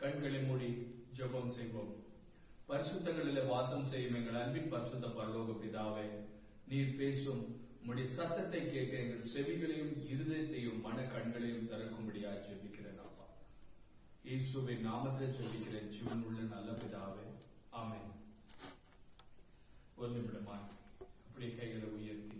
கண்களை மூடி ஜெபம் செய்வோம் பரிசுத்தங்களிலே வாசம் செய்யும் எங்கள் அன்பின் பரிசுத்த பரலோக பிதாவே நீர் பேசும் உம்முடைய சத்தத்தை கேட்க எங்கள் செவிகளையும் இருதயத்தையும் மன கண்களையும் திறக்கும்படியா ஜெபிக்கிறேன் அப்பா இயேசுவின் நாமத்தில் ஜெபிக்கிறேன் ஜீவனுள்ள நல்ல பிதாவே ஆமென் ஒரு நிமிடமா அப்படியே கைகளை உயர்த்தி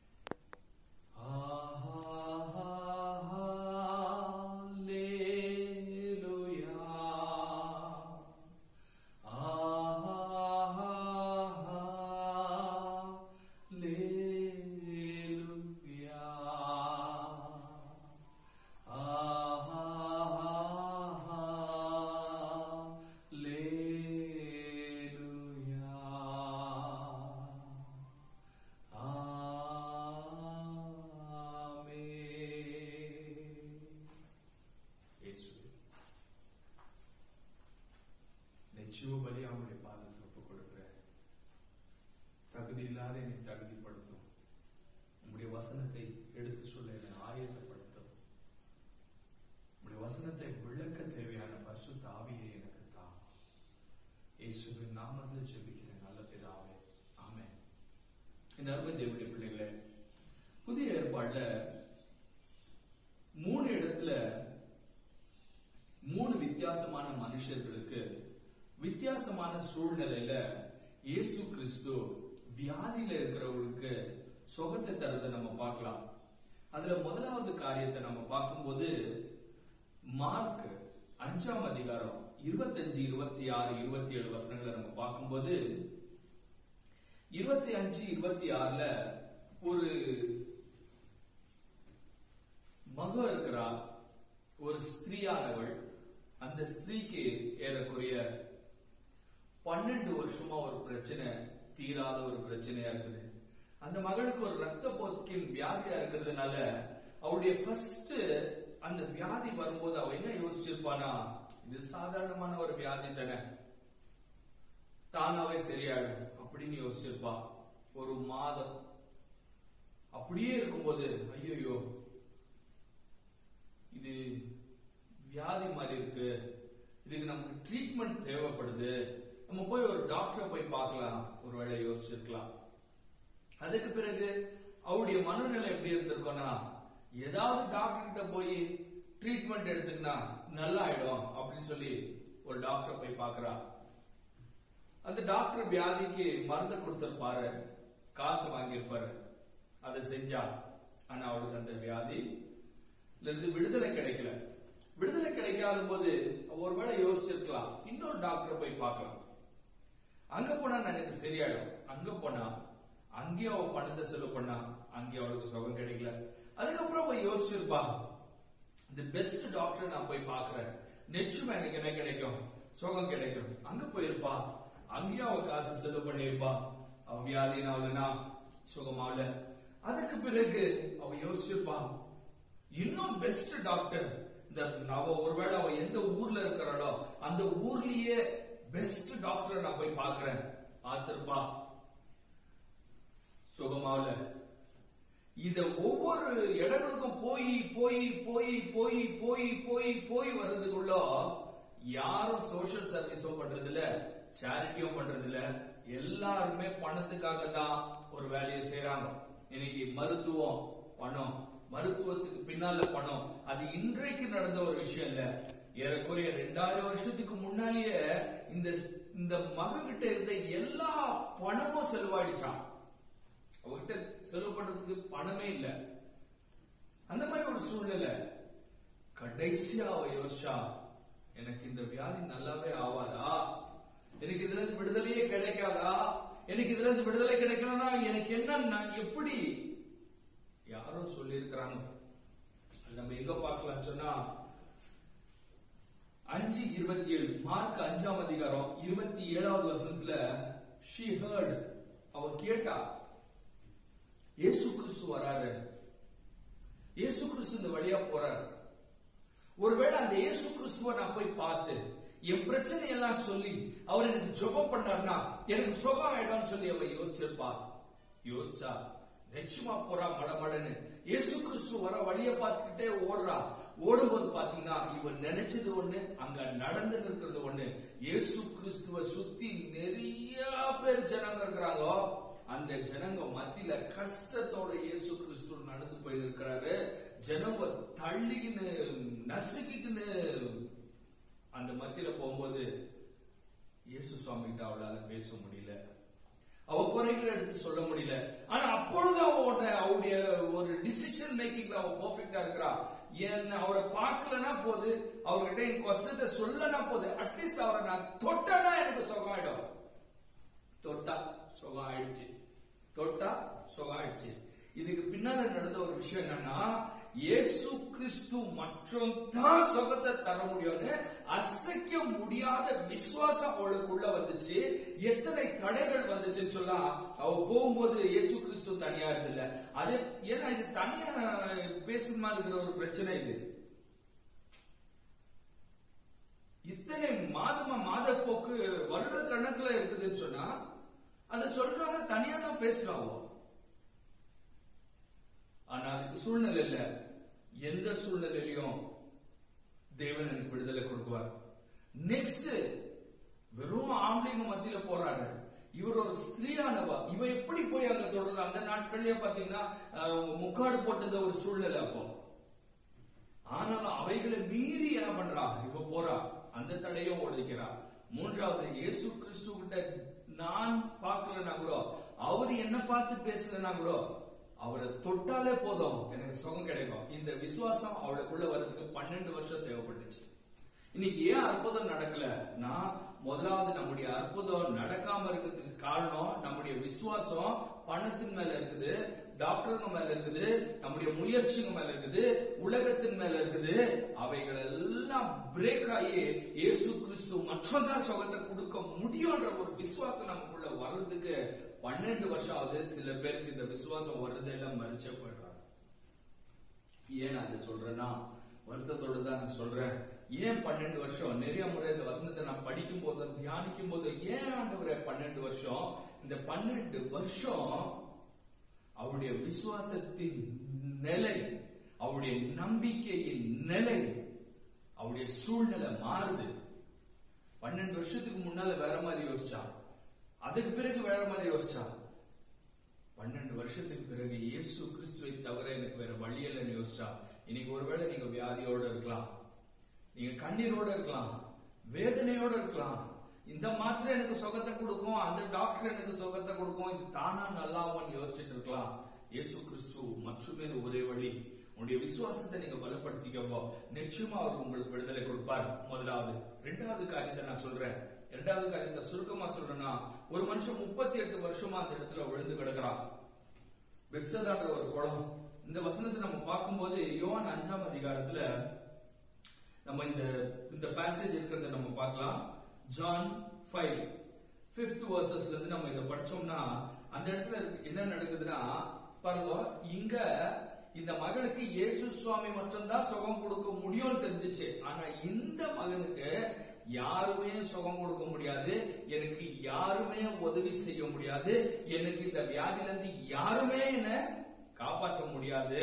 ஜீவபலி அவனுடைய பாதத்தில் ஒப்புக் கொடுக்கிறேன் தகுதி இல்லாத என்னை தகுதிப்படுத்தும் உம்முடைய வசனத்தை எடுத்து சொல்ல என்னை ஆயத்தப்படுத்தும் உம்முடைய வசனத்தை விளக்க தேவையான பரிசுத்த ஆவியை எனக்கு தா இயேசுவின் நாமத்தில் ஜெபிக்கிறேன் நல்ல பிதாவே ஆமென் என் அருமை தேவனுடைய பிள்ளைகளே புதிய ஏற்பாடுல மூணு இடத்துல மூணு வித்தியாசமான மனுஷர்களுக்கு வித்தியாசமான சூழ்நிலையில இயேசு கிறிஸ்து வியாதியில இருக்கிறவங்களுக்கு சுகத்தை தரதை நம்ம பார்க்கலாம் அதுல முதலாவது காரியத்தை நம்ம பார்க்கும்போது மார்க் அஞ்சாம் அதிகாரம் இருபத்தஞ்சு இருபத்தி ஆறு இருபத்தி ஏழு வசனங்களை நம்ம பார்க்கும்போது இருபத்தி அஞ்சு இருபத்தி ஆறுல ஒரு மக இருக்கிறா ஒரு ஸ்திரீயானவள் அந்த ஸ்திரீக்கு ஏறக்குறைய பன்னெண்டு வருஷமா ஒரு பிரச்சனை தீராத ஒரு பிரச்சனையா இருக்குது அந்த மகளுக்கு ஒரு ரத்த போக்கின் வியாதியா இருக்கிறதுனால அவளுடைய ஃபர்ஸ்ட் அந்த வியாதி வரும்போது அவ என்ன யோசிச்சிருப்பானா இது சாதாரணமான ஒரு வியாதி தானே தானாவே சரியாயிடும் அப்படின்னு யோசிச்சிருப்பா ஒரு மாதம் அப்படியே இருக்கும்போது ஐயோ இது வியாதி மாதிரி இருக்கு இதுக்கு நமக்கு ட்ரீட்மெண்ட் தேவைப்படுது நம்ம போய் ஒரு டாக்டரை போய் பார்க்கலாம் ஒருவேளை யோசிச்சிருக்கலாம் அதுக்கு பிறகு அவருடைய மனநிலை எப்படி இருந்திருக்கோம்னா ஏதாவது டாக்டர் கிட்ட போய் ட்ரீட்மெண்ட் எடுத்துக்கினா நல்லா ஆயிடும் அப்படின்னு சொல்லி ஒரு டாக்டர் போய் பார்க்கறா அந்த டாக்டர் வியாதிக்கு மருந்து கொடுத்திருப்பாரு காசு வாங்கியிருப்பாரு அதை செஞ்சா ஆனா அவளுக்கு அந்த வியாதி இருந்து விடுதலை கிடைக்கல விடுதலை கிடைக்காத போது ஒருவேளை யோசிச்சிருக்கலாம் இன்னொரு டாக்டர் போய் பார்க்கலாம் அங்க போனா எனக்கு சரியாயிடும் அங்க போனா அங்கேயும் அவ பணத்தை செலவு பண்ணா அங்கேயும் அவளுக்கு சுகம் கிடைக்கல அதுக்கப்புறம் அவ யோசிச்சிருப்பா இந்த பெஸ்ட் டாக்டர் நான் போய் பாக்குறேன் நிச்சயமா எனக்கு என்ன கிடைக்கும் சுகம் கிடைக்கும் அங்க போயிருப்பா அங்கேயும் அவ காசு செலவு பண்ணிருப்பா அவ வியாதினாவதுனா சுகமாவல அதுக்கு பிறகு அவ யோசிச்சிருப்பா இன்னும் பெஸ்ட் டாக்டர் இந்த அவ ஒருவேளை அவ எந்த ஊர்ல இருக்கிறாளோ அந்த ஊர்லயே பெஸ்ட் டாக்டர் நான் போய் பாக்குறேன் பார்த்திருப்பா சுகமாவல இத ஒவ்வொரு இடங்களுக்கும் போய் போய் போய் போய் போய் போய் போய் வர்றதுக்குள்ள யாரும் சோசியல் சர்வீஸும் பண்றது இல்ல சேரிட்டியும் பண்றது இல்ல எல்லாருமே பணத்துக்காக தான் ஒரு வேலையை செய்யறாங்க இன்னைக்கு மருத்துவம் பணம் மருத்துவத்துக்கு பின்னால பணம் அது இன்றைக்கு நடந்த ஒரு விஷயம் இல்ல ஏறக்குறைய ரெண்டாயிரம் வருஷத்துக்கு முன்னாலேயே இந்த இந்த மககிட்ட இருந்த எல்லா பணமும் செலவாயிடுச்சான் அவகிட்ட செலவு பண்றதுக்கு பணமே இல்ல அந்த மாதிரி ஒரு சூழ்நிலை கடைசியா அவ யோசிச்சா எனக்கு இந்த வியாதி நல்லாவே ஆவாதா எனக்கு இதுல இருந்து விடுதலையே கிடைக்காதா எனக்கு இதுல இருந்து விடுதலை கிடைக்கணும்னா எனக்கு என்ன நான் எப்படி யாரோ சொல்லி இருக்கிறாங்க நம்ம எங்க பார்க்கலாம் சொன்னா அஞ்சு இருபத்தி ஏழு மார்க் அஞ்சாம் அதிகாரம் இருபத்தி ஏழாவது வசனத்துல ஷி ஹர்ட் அவ கேட்டா இயேசு கிறிஸ்து வராரு இயேசு கிறிஸ்து இந்த வழியா போறாரு ஒருவேளை அந்த இயேசு கிறிஸ்துவ நான் போய் பார்த்து என் பிரச்சனை எல்லாம் சொல்லி அவர் எனக்கு ஜெபம் பண்ணார்னா எனக்கு சுகம் ஆயிடும்னு சொல்லி அவ யோசிச்சிருப்பா யோசிச்சா நிச்சயமா போறா மடமடன்னு இயேசு கிறிஸ்து வர வழிய பார்த்துக்கிட்டே ஓடுறா ஓடும்போது பாத்தீங்கன்னா இவன் நினைச்சது ஒண்ணு அங்க நடந்து இருக்கிறது ஒண்ணு இயேசு கிறிஸ்துவ சுத்தி நிறைய பேர் ஜனங்க இருக்கிறாங்க அந்த ஜனங்க மத்தியில கஷ்டத்தோட இயேசு கிறிஸ்து நடந்து போயிருக்கிறாரு ஜனங்க தள்ளிக்கின்னு நசுக்கிக்கின்னு அந்த மத்தியில போகும்போது இயேசு சுவாமி கிட்ட அவளால பேச முடியல அவ குறைகளை எடுத்து சொல்ல முடியல ஆனா அப்பொழுது அவட அவருடைய ஒரு டிசிஷன் மேக்கிங்ல அவ பெர்ஃபெக்டா இருக்கிறா என்ன அவரை பார்க்கலனா போது அவர்கிட்ட என் கஷ்டத்தை சொல்லனா போது அட்லீஸ்ட் அவரை நான் தொட்டனா எனக்கு சுகம் ஆயிடும் தொட்டா சுகம் ஆயிடுச்சு தொட்டா சுகம் ஆயிடுச்சு இதுக்கு பின்னால நடந்த ஒரு விஷயம் என்னன்னா இயேசு கிறிஸ்து மற்றும் தான் சுகத்தை தர முடியும்னு அசைக்க முடியாத விசுவாசம் அவளுக்குள்ள வந்துச்சு எத்தனை தடைகள் வந்துச்சுன்னு சொல்லா அவ போகும்போது இயேசு கிறிஸ்து தனியா இருந்தில்ல அது ஏன்னா இது தனியா பேசுமா இருக்கிற ஒரு பிரச்சனை இது இத்தனை மாதமா மாத போக்கு வருட கணக்குல இருக்குதுன்னு சொன்னா அதை சொல்றவங்க தனியா தான் பேசுறாங்க ஆனா அதுக்கு சூழ்நிலை இல்ல எந்த சூழ்நிலையிலையும் தேவன் எனக்கு விடுதலை கொடுக்குவார் நெக்ஸ்ட் வெறும் ஆம்பளைங்க மத்தியில போறாரு இவர் ஒரு ஸ்திரீயானவா இவ எப்படி போய் அங்க தொடர்ந்து அந்த நாட்கள்லயே பாத்தீங்கன்னா அஹ், முக்காடு போட்டது ஒரு சூழ்நிலை அப்போ ஆனாலும் அவைகளை மீறி என்ன பண்றா இப்ப போறா அந்த தடையும் உடைக்கிறா மூன்றாவது இயேசு கிறிஸ்து கிட்ட நான் பார்க்கலனா கூட அவர் என்ன பார்த்து பேசலனா கூட அவரை தொட்டாலே போதும் எனக்கு சுகம் கிடைக்கும் இந்த விசுவாசம் அவளுக்குள்ள வர்றதுக்கு பன்னெண்டு வருஷம் தேவைப்பட்டுச்சு இன்னைக்கு ஏன் அற்புதம் நடக்கல நான் முதலாவது நம்முடைய அற்புதம் நடக்காம இருக்கிறதுக்கு காரணம் நம்முடைய விசுவாசம் பணத்தின் மேல இருக்குது டாக்டருங்க மேல இருக்குது நம்முடைய முயற்சிங்க மேல இருக்குது உலகத்தின் மேல இருக்குது அவைகள் எல்லாம் பிரேக் ஆகி இயேசு கிறிஸ்து மற்றதான் சுகத்தை கொடுக்க முடியும்ன்ற ஒரு விசுவாசம் நமக்குள்ள வர்றதுக்கு பன்னெண்டு வருஷம் ஆகுது சில பேருக்கு இந்த விசுவாசம் வர்றதெல்லாம் மறிச்சே போயிடுறாங்க ஏன் நான் இதை சொல்றேன்னா வருத்தத்தோட தான் நான் சொல்றேன் ஏன் பன்னெண்டு வருஷம் நிறைய முறை இந்த வசனத்தை நான் படிக்கும் போது தியானிக்கும் போது ஏன் ஆண்டவரே பன்னெண்டு வருஷம் இந்த பன்னெண்டு வருஷம் அவருடைய விசுவாசத்தின் நிலை அவருடைய நம்பிக்கையின் நிலை அவருடைய சூழ்நிலை மாறுது பன்னெண்டு வருஷத்துக்கு முன்னால வேற மாதிரி யோசிச்சா அதுக்கு பிறகு வேற மாதிரி யோசிச்சா பன்னெண்டு வருஷத்துக்கு பிறகு இயேசு கிறிஸ்துவை தவிர எனக்கு வேற வழி இல்லைன்னு யோசிச்சா இன்னைக்கு ஒருவேளை நீங்க வியாதியோட இருக்கலாம் நீங்க கண்ணீரோட இருக்கலாம் வேதனையோட இருக்கலாம் இந்த மாத்திரை எனக்கு சுகத்தை கொடுக்கும் அந்த டாக்டர் எனக்கு சுகத்தை கொடுக்கும் இது தானா நல்லாவும் யோசிச்சுட்டு இருக்கலாம் இயேசு கிறிஸ்து மற்றுமே ஒரே வழி உங்களுடைய விசுவாசத்தை நீங்க பலப்படுத்திக்கவோ நிச்சயமா அவர் உங்களுக்கு விடுதலை கொடுப்பார் முதலாவது ரெண்டாவது காரியத்தை நான் சொல்றேன் இரண்டாவது காரியத்தை சுருக்கமா சொல்றேன்னா ஒரு மனுஷன் முப்பத்தி எட்டு வருஷமா அந்த இடத்துல விழுந்து கிடக்குறான் பெட்சதான்ற ஒரு குளம் இந்த வசனத்தை நம்ம பார்க்கும்போது யோவான் அஞ்சாம் அதிகாரத்துல நம்ம இந்த இந்த பேசேஜ் இருக்கிறத நம்ம பார்க்கலாம் ஜான் ஃபைவ் ஃபிஃப்த் வர்சஸ்ல இருந்து நம்ம இதை படிச்சோம்னா அந்த இடத்துல என்ன நடக்குதுன்னா பாருங்க இங்க இந்த மகளுக்கு இயேசு சுவாமி மட்டும்தான் சுகம் கொடுக்க முடியும்னு தெரிஞ்சுச்சு ஆனா இந்த மகனுக்கு யாருமே சுகம் கொடுக்க முடியாது எனக்கு யாருமே உதவி செய்ய முடியாது எனக்கு இந்த வியாதியில இருந்து யாருமே என்ன காப்பாற்ற முடியாது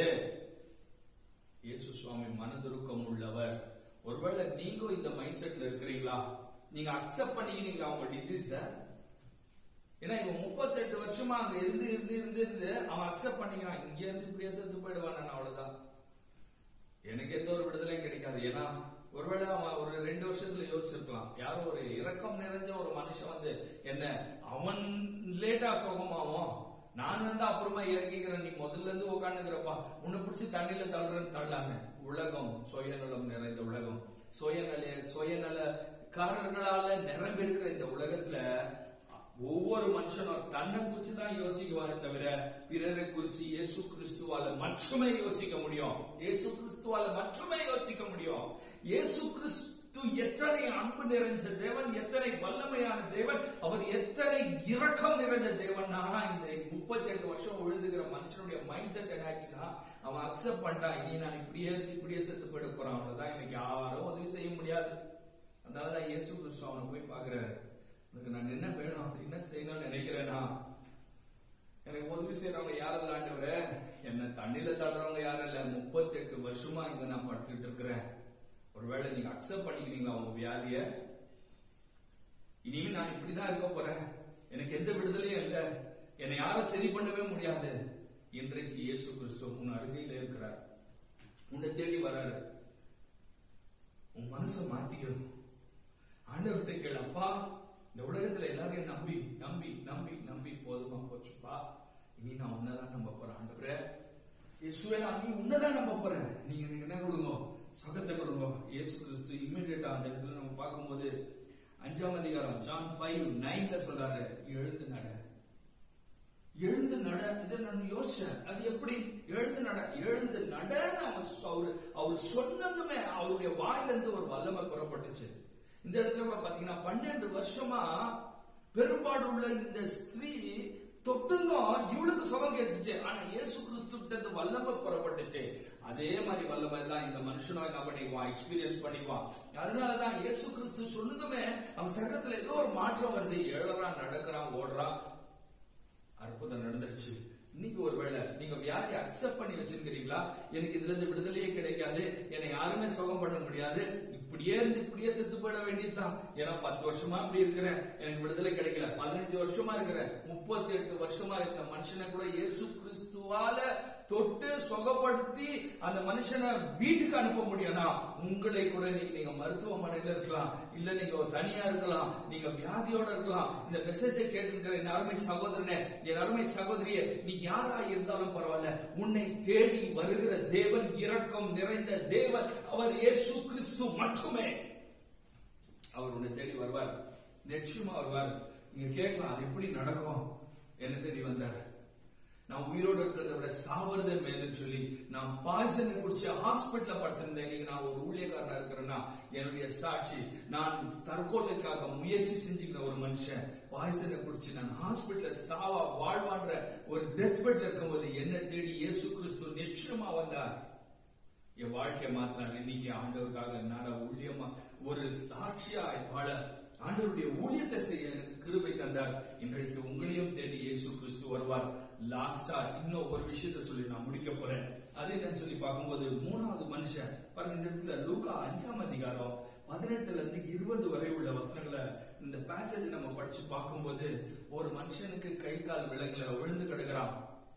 இயேசு சுவாமி மனதுருக்கம் உள்ளவர் ஒருவேளை நீங்க இந்த மைண்ட் செட்ல இருக்கிறீங்களா நீங்க அக்செப்ட் பண்ணிக்கிறீங்களா உங்க டிசீஸ ஏன்னா இவன் முப்பத்தெட்டு வருஷமா அங்க இருந்து இருந்து இருந்து இருந்து அவன் அக்செப்ட் பண்ணிக்கிறான் இங்க இருந்து இப்படியே செத்து போயிடுவான் நான் அவ்வளவுதான் எனக்கு எந்த ஒரு விடுதலையும் கிடைக்காது ஏன்னா ஒருவேளை அவன் ஒரு ரெண்டு வருஷத்துல யோசிச்சிருக்கலாம் யாரோ ஒரு இரக்கம் நிறைஞ்ச ஒரு மனுஷன் வந்து என்ன அவன் லேட்டா சுகமாவும் நான் வந்து அப்புறமா இறங்கிக்கிறேன் நீ முதல்ல இருந்து உட்காந்துக்கிறப்பா உன்னை பிடிச்சி தண்ணியில தள்ளுறேன்னு தள்ளாங்க உலகம் சுயநலம் நிறைந்த உலகம் சுயநல சுயநலக்காரர்களால நிரம்பியிருக்கிற இந்த உலகத்துல ஒவ்வொரு மனுஷனும் தன்னை குறிச்சு தான் யோசிக்குவாரே தவிர பிறரை குறிச்சு இயேசு கிறிஸ்துவால மட்டுமே யோசிக்க முடியும் இயேசு கிறிஸ்துவால மட்டுமே யோசிக்க முடியும் இயேசு கிறிஸ்து எத்தனை அன்பு நிறைஞ்ச தேவன் எத்தனை வல்லமையான தேவன் அவர் எத்தனை இரக்கம் நிறைஞ்ச தேவன் இந்த முப்பத்தி எட்டு வருஷம் விழுதுகிற மனுஷனுடைய மைண்ட் செட் என்ன ஆச்சுன்னா அவன் அக்செப்ட் பண்ணிட்டான் இனி நான் இப்படியே இருந்து இப்படியே செத்து போயிட போறான் அவ்வளவுதான் எனக்கு யாரும் உதவி செய்ய முடியாது அதனாலதான் இயேசு கிறிஸ்து அவனை போய் பாக்குறாரு உனக்கு நான் என்ன வேணும் என்ன செய்யணும்னு நினைக்கிறேனா எனக்கு உதவி செய்யறவங்க யாரெல்லாம் ஆண்டவரே என்ன தண்ணியில தள்ளுறவங்க யாரும் இல்ல முப்பத்தி எட்டு வருஷமா இங்க நான் படுத்துட்டு இருக்கிறேன் ஒருவேளை நீங்க அக்செப்ட் பண்ணிக்கிறீங்களா உங்க வியாதிய இனிமே நான் இப்படிதான் இருக்க போறேன் எனக்கு எந்த விடுதலையும் இல்ல என்னை யாரும் சரி பண்ணவே முடியாது இன்றைக்கு இயேசு கிறிஸ்து உன் அருகில இருக்கிறார் உன்னை தேடி வராரு உன் மனசை மாத்திக்கணும் ஆண்டவர்கிட்ட கேளு அப்பா இந்த உலகத்துல எல்லாரையும் நம்பி நம்பி நம்பி நம்பி போதுமா போச்சுப்பா இனி நான் உன்னதான் நம்ப போறேன் ஆண்டவரே இயேசுவே நான் நீ உன்னதான் நம்ப போறேன் நீங்க எனக்கு என்ன கொடுங்க சுகத்தை கொடுங்க இயேசு கிறிஸ்து இம்மிடியேட்டா அந்த இடத்துல நம்ம பார்க்கும்போது அஞ்சாம் அதிகாரம் ஜான் ஃபைவ் நைன்ல சொல்றாரு எழுந்து நட எழுந்து நட இதை நான் யோசிச்சேன் அது எப்படி எழுந்து நட எழுந்து நட அவரு அவர் சொன்னதுமே அவருடைய வாயிலிருந்து ஒரு வல்லமை புறப்பட்டுச்சு இந்த இடத்துல கூட பாத்தீங்கன்னா பன்னெண்டு வருஷமா பெரும்பாடு உள்ள இந்த ஸ்திரீ தொட்டுந்தோம் இவளுக்கு சுகம் கிடைச்சிச்சு ஆனா இயேசு கிறிஸ்து வல்லமை புறப்பட்டுச்சு அதே மாதிரி வல்லமை தான் இந்த மனுஷனும் என்ன பண்ணிக்குவான் எக்ஸ்பீரியன்ஸ் பண்ணிக்குவான் அதனாலதான் இயேசு கிறிஸ்து சொன்னதுமே அவன் சக்கரத்துல ஏதோ ஒரு மாற்றம் வருது எழறான் நடக்கிறான் ஓடுறான் அற்புதம் நடந்துருச்சு இன்னைக்கு ஒருவேளை நீங்க வியாதி அக்செப்ட் பண்ணி வச்சிருக்கிறீங்களா எனக்கு இதுல இருந்து விடுதலையே கிடைக்காது என்னை யாருமே சுகம் பண்ண முடியாது இப்படியே இருந்து இப்படியே செத்து போயிட வேண்டியதுதான் ஏன்னா பத்து வருஷமா இப்படி இருக்கிறேன் எனக்கு விடுதலை கிடைக்கல பதினஞ்சு வருஷமா இருக்கிறேன் முப்பத்தி எட்டு வருஷமா இருக்க மனுஷனை கூட இயேசு கிறிஸ்துவால தொட்டு சுகப்படுத்தி அந்த மனுஷனை வீட்டுக்கு அனுப்ப முடியும்னா உங்களை கூட நீங்க நீங்க மருத்துவமனையில இருக்கலாம் இல்ல நீங்க தனியா இருக்கலாம் நீங்க வியாதியோட இருக்கலாம் இந்த மெசேஜை கேட்டிருக்கிற என் அருமை சகோதரனே என் அருமை சகோதரியே நீ யாரா இருந்தாலும் பரவாயில்ல உன்னை தேடி வருகிற தேவன் இரக்கம் நிறைந்த தேவன் அவர் இயேசு கிறிஸ்து மட்டுமே அவர் உன்னை தேடி வருவார் நிச்சயமா வருவார் நீங்க கேட்கலாம் அது எப்படி நடக்கும் என்ன தேடி வந்தார் நான் உயிரோடு இருக்கிறத விட சாவறதே மேலும் சொல்லி நான் பாய்சனை குடிச்சு ஹாஸ்பிட்டல்ல படுத்திருந்தேன் இன்னைக்கு நான் ஒரு ஊழியக்காரனா இருக்கிறேன்னா என்னுடைய சாட்சி நான் தற்கொலைக்காக முயற்சி செஞ்சுக்கிற ஒரு மனுஷன் பாய்சனை குடிச்சு நான் ஹாஸ்பிட்டல்ல சாவா வாழ்வான்ற ஒரு டெத் பெட்ல இருக்கும்போது என்ன தேடி இயேசு கிறிஸ்து நிச்சயமா வந்தார் என் வாழ்க்கையை மாத்தினார் இன்னைக்கு ஆண்டவருக்காக என்னால ஊழியமா ஒரு சாட்சியா வாழ ஆண்டவருடைய ஊழியத்தை செய்ய எனக்கு கிருபை தந்தார் இன்றைக்கு உங்களையும் தேடி இயேசு கிறிஸ்து வருவார் லாஸ்டா இன்னும் ஒரு விஷயத்த சொல்லி நான் முடிக்க போறேன் அது என்னன்னு சொல்லி பார்க்கும்போது மூணாவது மனுஷன் பாருங்க இந்த இடத்துல லூக்கா அஞ்சாம் அதிகாரம் பதினெட்டுல இருந்து இருபது வரை உள்ள வசனங்களை இந்த பேசேஜ் நம்ம படிச்சு பார்க்கும்போது ஒரு மனுஷனுக்கு கை கால் விலங்குல விழுந்து கிடக்குறான்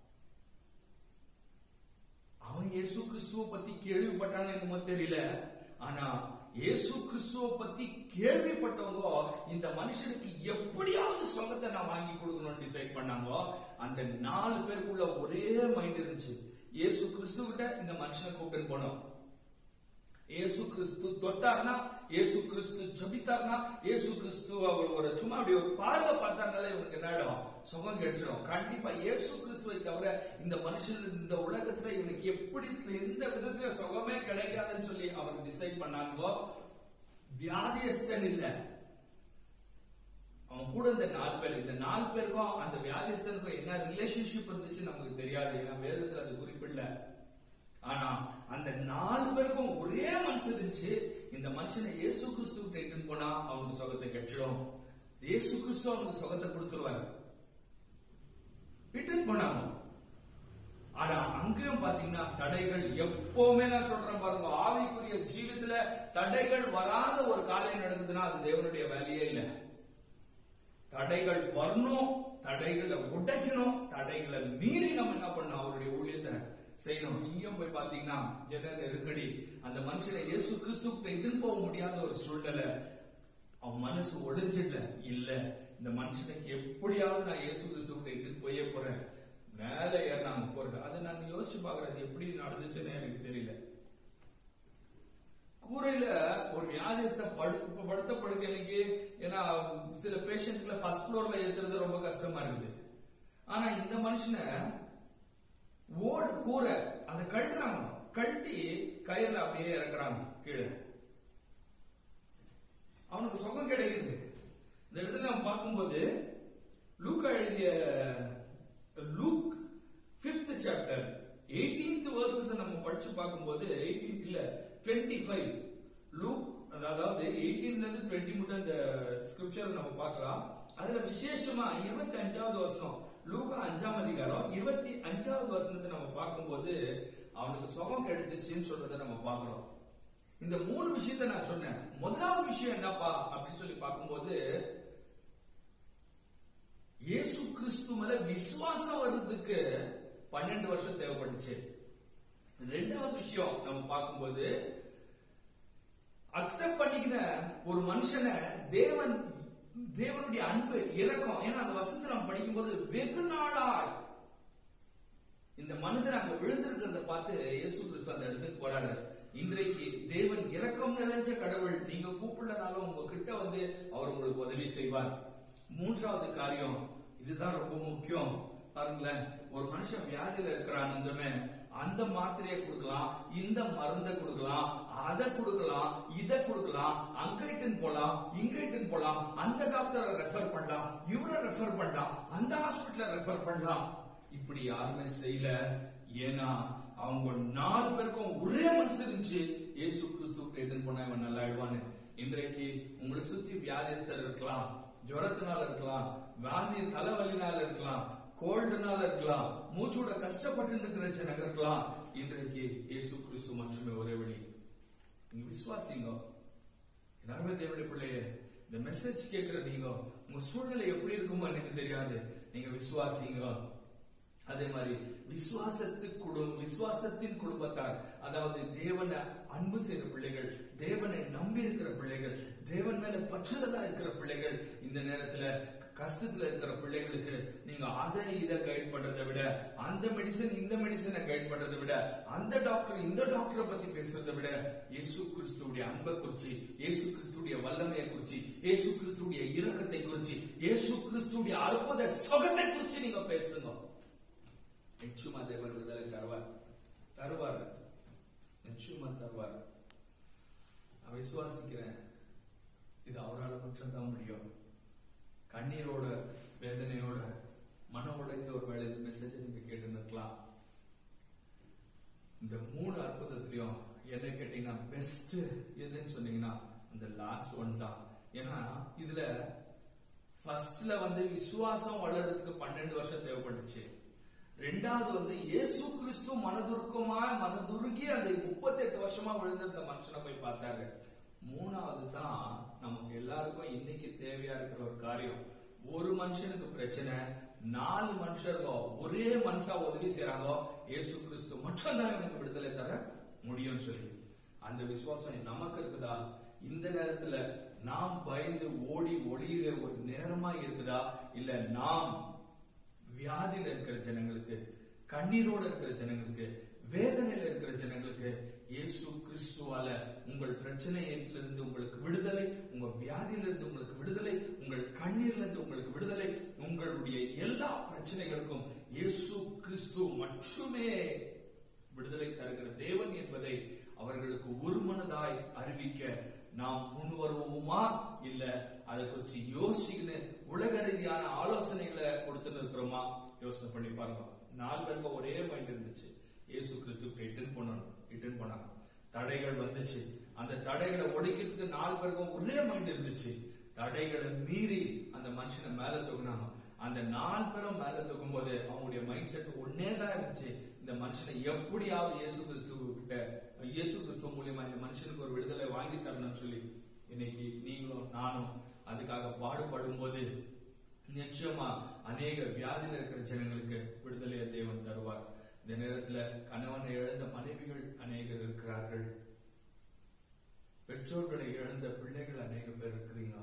அவன் இயேசு கிறிஸ்துவ பத்தி கேள்விப்பட்டானோ என்னமோ தெரியல ஆனா இயேசு கிறிஸ்துவ பத்தி கேள்விப்பட்டவங்க இந்த மனுஷனுக்கு எப்படியாவது சொந்தத்தை நான் வாங்கி கொடுக்கணும்னு டிசைட் பண்ணாங்க அந்த நாலு பேருக்குள்ள ஒரே மைண்ட் இருந்துச்சு இயேசு கிறிஸ்து கிட்ட இந்த மனுஷனை கூப்பிட்டு போனோம் இயேசு கிறிஸ்து தொட்டார்னா இயேசு கிறிஸ்து ஜபித்தார்னா இயேசு கிறிஸ்து அவர் ஒரு சும்மா அப்படி ஒரு பார்வை பார்த்தாங்களே இவனுக்கு என்ன ஆயிடும் சுகம் கிடைச்சிடும் கண்டிப்பா இயேசு கிறிஸ்துவை தவிர இந்த மனுஷன் இந்த உலகத்துல இவனுக்கு எப்படி எந்த விதத்துல சுகமே கிடைக்காதுன்னு சொல்லி அவர் டிசைட் பண்ணாங்களோ வியாதியஸ்தன் இல்ல அவன் கூட இந்த நாலு பேர் இந்த நாலு பேருக்கும் அந்த வியாதியஸ்தனுக்கும் என்ன ரிலேஷன்ஷிப் இருந்துச்சு நமக்கு தெரியாது ஏன்னா வேதத்துல அது குறிப்பிடல ஆனா அந்த நாலு பேருக்கும் ஒரே மனசு இருந்துச்சு இந்த மனுஷனை இயேசு கிறிஸ்து கிட்ட போனா அவனுக்கு சுகத்தை கிடைச்சிடும் இயேசு கிறிஸ்து அவனுக்கு சுகத்தை கொடுத்துருவாரு ரிட்டர்ன் பண்ணாங்க ஆனா அங்கேயும் பாத்தீங்கன்னா தடைகள் எப்பவுமே நான் சொல்றேன் பாருங்க ஆவிக்குரிய ஜீவித்துல தடைகள் வராத ஒரு காரியம் நடக்குதுன்னா அது தேவனுடைய வேலையே இல்ல தடைகள் வரணும் தடைகளை உடைக்கணும் தடைகளை மீறி நம்ம என்ன பண்ணணும் அவருடைய ஊழியத்தை செய்யணும் இங்கேயும் போய் பாத்தீங்கன்னா ஜன நெருக்கடி அந்த மனுஷனை இயேசு கிறிஸ்துக்கிட்ட இட்டுன்னு போக முடியாத ஒரு சூழ்நிலை அவன் மனசு ஒடிஞ்சிடல இல்ல இந்த மனுஷனுக்கு எப்படியாவது நான் இயேசு கிறிஸ்துக்கிட்ட இட்டுன்னு போயே போறேன் மேல ஏறினாங்க போறது அதை நான் யோசிச்சு பாக்குறது எப்படி நடந்துச்சுன்னு எனக்கு தெரியல கூரையில ஒரு வியாதிஸ்த படுத்த படுத்த படுக்கைக்கு ஏன்னா சில பேஷண்ட்ல ஃபர்ஸ்ட் ஃப்ளோர்ல ஏத்துறது ரொம்ப கஷ்டமா இருக்குது ஆனா இந்த மனுஷனை ஓடு கூரை அதை கழட்டுறாங்க கழட்டி கயிறுல அப்படியே இறக்குறாங்க கீழே அவனுக்கு சுகம் கிடைக்குது இந்த இடத்துல நம்ம பார்க்கும்போது லூக்கா எழுதிய Luke fifth chapter eighteenth verses நம்ம படிச்சு பார்க்கும்போது எயிட்டீன் இல்ல டுவெண்ட்டி ஃபைவ் லூக் அதாவது எயிட்டீன்ல இருந்து டுவெண்ட்டி மட்டும் இந்த ஸ்கிரிப்சர் நம்ம பார்க்கலாம் அதுல விசேஷமா இருபத்தி அஞ்சாவது வசனம் லூகா அஞ்சாம் அதிகாரம் இருபத்தி அஞ்சாவது வசனத்தை நம்ம பார்க்கும்போது அவனுக்கு சுகம் கிடைச்சிச்சுன்னு சொல்றதை நம்ம பார்க்கிறோம் இந்த மூணு விஷயத்தை நான் சொன்னேன் முதலாவது விஷயம் என்னப்பா அப்படின்னு சொல்லி பார்க்கும்போது இயேசு கிறிஸ்து மேல விசுவாசம் வர்றதுக்கு பன்னெண்டு வருஷம் தேவைப்பட்டுச்சு ரெண்டாவது விஷயம் நம்ம பார்க்கும்போது அக்செப்ட் பண்ணிக்கிற ஒரு மனுஷனை தேவன் தேவனுடைய அன்பு இரக்கம் ஏன்னா அந்த வசனத்தை நம்ம படிக்கும்போது வெகு நாளாய் இந்த மனிதர் அங்க விழுந்திருக்கிறத பார்த்து இயேசு கிறிஸ்து அந்த இடத்துக்கு போறாரு இன்றைக்கு தேவன் இரக்கம் நிறைஞ்ச கடவுள் நீங்க கூப்பிடலனாலும் உங்க கிட்ட வந்து அவர் உங்களுக்கு உதவி செய்வார் மூன்றாவது காரியம் இதுதான் ரொம்ப முக்கியம் பாருங்களேன் ஒரு மனுஷன் வியாதியில இருக்கிறான்னு அந்த மாத்திரையை கொடுக்கலாம் இந்த மருந்தை கொடுக்கலாம் அதை கொடுக்கலாம் இதை கொடுக்கலாம் அங்கிட்டுன்னு போலாம் இங்கிட்டுன்னு போலாம் அந்த டாக்டரை ரெஃபர் பண்ணலாம் இவரை ரெஃபர் பண்ணலாம் அந்த ஹாஸ்பிட்டலை ரெஃபர் பண்ணலாம் இப்படி யாருமே செய்யல ஏன்னா அவங்க நாலு பேருக்கும் ஒரே மனசு இருந்துச்சு இயேசு கிறிஸ்து ரிட்டர்ன் பண்ணா இவன் நல்லா ஆயிடுவான்னு இன்றைக்கு உங்களை சுத்தி வியாதிஸ்தர் இருக்கலாம் ஜுரத்தினால இருக்கலாம் வாந்தி தலைவலினால இருக்கலாம் கோல்டுனால இருக்கலாம் மூச்சோட கஷ்டப்பட்டு இருக்கிற ஜனங்க இருக்கலாம் இன்றைக்கு இயேசு கிறிஸ்து மட்டுமே ஒரே வழி நீங்க விசுவாசிங்க எல்லாருமே தேவனுடைய பிள்ளையே இந்த மெசேஜ் கேட்கிற நீங்க உங்க சூழ்நிலை எப்படி இருக்குமோ எனக்கு தெரியாது நீங்க விசுவாசிங்க அதே மாதிரி விசுவாசத்து குடும்பம் விசுவாசத்தின் குடும்பத்தார் அதாவது தேவனை அன்பு செய்கிற பிள்ளைகள் தேவனை நம்பி இருக்கிற பிள்ளைகள் தேவன் மேல பற்றுதலா இருக்கிற பிள்ளைகள் இந்த நேரத்துல கஷ்டத்துல இருக்கிற பிள்ளைகளுக்கு நீங்க அதை இதை கைட் பண்றதை விட அந்த மெடிசன் இந்த மெடிசனை கைட் பண்றதை விட அந்த டாக்டர் இந்த டாக்டரை பத்தி பேசுறதை விட இயேசு கிறிஸ்துடைய அன்பை குறிச்சு இயேசு கிறிஸ்துடைய வல்லமையை குறிச்சு இயேசு கிறிஸ்துடைய இரக்கத்தை குறிச்சு இயேசு கிறிஸ்துடைய அற்புத சுகத்தை குறிச்சு நீங்க பேசுங்க நிச்சயமா தேவன் விடுதலை தருவார் தருவார் நிச்சயமா தருவார் நான் விசுவாசிக்கிறேன் இது அவரால் மட்டும் தான் முடியும் கண்ணீரோட வேதனையோட மன உடைந்த ஒரு வேலை இந்த மெசேஜ் நீங்க கேட்டு நிற்கலாம் இந்த மூணு அற்புதத்திலையும் என்ன கேட்டீங்கன்னா பெஸ்ட் எதுன்னு சொன்னீங்கன்னா அந்த லாஸ்ட் ஒன் தான் ஏன்னா இதுல ஃபர்ஸ்ட்ல வந்து விசுவாசம் வளர்றதுக்கு பன்னெண்டு வருஷம் தேவைப்பட்டுச்சு ரெண்டாவது வந்து இயேசு கிறிஸ்து மனதுருக்கமா மனதுருகி அந்த முப்பத்தி எட்டு வருஷமா விழுந்திருந்த மனுஷனை போய் பார்த்தாரு மூணாவது தான் நமக்கு எல்லாருக்கும் இன்னைக்கு தேவையா இருக்கிற ஒரு காரியம் ஒரு மனுஷனுக்கு பிரச்சனை நாலு மனுஷருக்கோ ஒரே மனுஷா உதவி செய்யறாங்க இயேசு கிறிஸ்து மட்டும் தான் எனக்கு விடுதலை தர முடியும் சொல்லி அந்த விசுவாசம் நமக்கு இருக்குதா இந்த நேரத்துல நாம் பயந்து ஓடி ஒளியிற ஒரு நேரமா இருக்குதா இல்ல நாம் வியாதியில இருக்கிற ஜனங்களுக்கு கண்ணீரோட இருக்கிற ஜனங்களுக்கு வேதனையில இருக்கிற ஜனங்களுக்கு இயேசு கிறிஸ்துவால உங்கள் பிரச்சனையிலிருந்து உங்களுக்கு விடுதலை உங்க வியாதியிலிருந்து உங்களுக்கு விடுதலை உங்கள் கண்ணீர்ல உங்களுக்கு விடுதலை உங்களுடைய எல்லா பிரச்சனைகளுக்கும் இயேசு கிறிஸ்து மட்டுமே விடுதலை தருகிற தேவன் என்பதை அவர்களுக்கு ஒருமனதாய் அறிவிக்க நாம் முன் வருவோமா இல்ல அதை குறிச்சு யோசிக்கணும் உலக ரீதியான ஆலோசனைகளை கொடுத்துட்டு இருக்கிறோமா யோசனை பண்ணி பாருங்க நாலு பேருக்கு ஒரே மைண்ட் இருந்துச்சு இயேசு கிறிஸ்து ரிட்டர்ன் பண்ணணும் ரிட்டர்ன் பண்ணாங்க தடைகள் வந்துச்சு அந்த தடைகளை ஒழிக்கிறதுக்கு நாலு பேருக்கும் ஒரே மைண்ட் இருந்துச்சு தடைகளை மீறி அந்த மனுஷனை மேல தூக்குனாங்க அந்த நாலு பேரும் மேல தூக்கும் போது அவங்களுடைய மைண்ட் செட் ஒன்னே தான் இருந்துச்சு இந்த மனுஷனை எப்படியாவது இயேசு கிறிஸ்து கிட்ட இயேசு கிறிஸ்துவ மூலியமா இந்த மனுஷனுக்கு ஒரு விடுதலை வாங்கி தரணும்னு சொல்லி இன்னைக்கு நீங்களும் நானும் அதுக்காக பாடுபடும் போது நிச்சயமா அநேக வியாதியில் இருக்கிற ஜனங்களுக்கு விடுதலையை தேவன் தருவார் இந்த நேரத்துல கணவனை இழந்த மனைவிகள் அநேகர் இருக்கிறார்கள் பெற்றோர்களை இழந்த பிள்ளைகள் அநேக பேர் இருக்கிறீங்க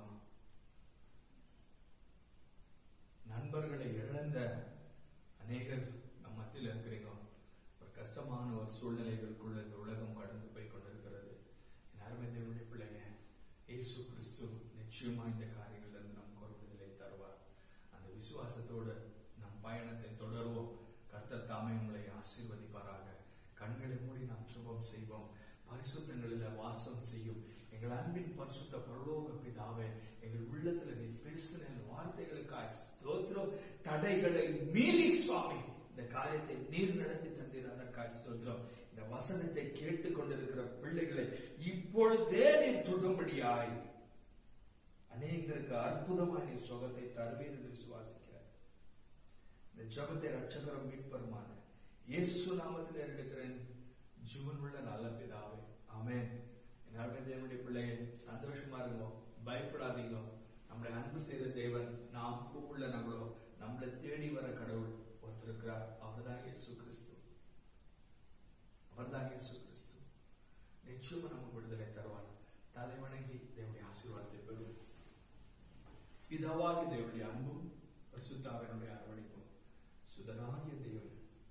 நண்பர்களை இழந்த அநேகர் நம் மத்தியில் இருக்கிறீங்க ஒரு கஷ்டமான ஒரு சூழ்நிலைகளுக்குள்ள இந்த உலகம் கடந்து போய் கொண்டிருக்கிறது என் அருமை தேவனுடைய பிள்ளைங்க இயேசு கிறிஸ்து நிச்சயமா இந்த காரியங்கள்ல இருந்து நமக்கு ஒரு விடுதலை தருவார் அந்த விசுவாசத்தோடு நம் பயணத்தை தொடர்வோம் கர்த்தர் தாமே உங்களை ஆசீர்வதிப்பாராக கண்களை மூடி நாம் சுபம் செய்வோம் பரிசுத்தங்களில் வாசம் செய்யும் எங்கள் அன்பின் பரிசுத்த பரலோக பிதாவே எங்கள் உள்ளத்துல நீ பேசின இந்த வார்த்தைகளுக்காய் ஸ்தோத்திரம் தடைகளை மீறி சுவாமி இந்த காரியத்தை நீர் நடத்தி தந்தீர் அதற்காய் ஸ்தோத்திரம் இந்த வசனத்தை கேட்டுக் கொண்டிருக்கிற பிள்ளைகளை இப்பொழுதே நீர் தொடும்படியாய் அநேகருக்கு அற்புதமாய் நீ சுகத்தை தருவீர் என்று விசுவாசிக்கிறேன் இந்த ஜபத்தை ரட்சகரம் மீட்பருமான இயேசு நாமத்தில் எடுக்கிறேன் ஜீவனுள்ள நல்ல பிதாவே ஆமென் என்னாலுமே தேவனுடைய பிள்ளைங்க சந்தோஷமா இருங்கோ பயப்படாதீங்க நம்மளை அன்பு செய்த தேவன் நாம் கூப்பிடல நம்மளோ நம்மளை தேடி வர கடவுள் ஒருத்தர் இருக்கிறார் அவர்தான் இயேசு கிறிஸ்து அவர்தான் இயேசு கிறிஸ்து நிச்சயமா நமக்கு விடுதலை தருவார் தலை வணங்கி தேவனுடைய ஆசீர்வாதத்தை பெறுவோம் பிதாவாகி தேவனுடைய அன்பும் பரிசுத்தாவினுடைய அரவணைப்பும் சுதனாகிய தேவன்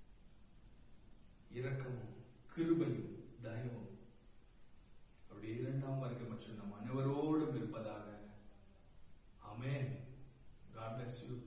இரக்கமும் கிருபையும் தயவும் அவருடைய இரண்டாம் வர்க்கம் மற்றும் நம் அனைவரோடும் இருப்பதாக அமேன் காட் பிளஸ் யூ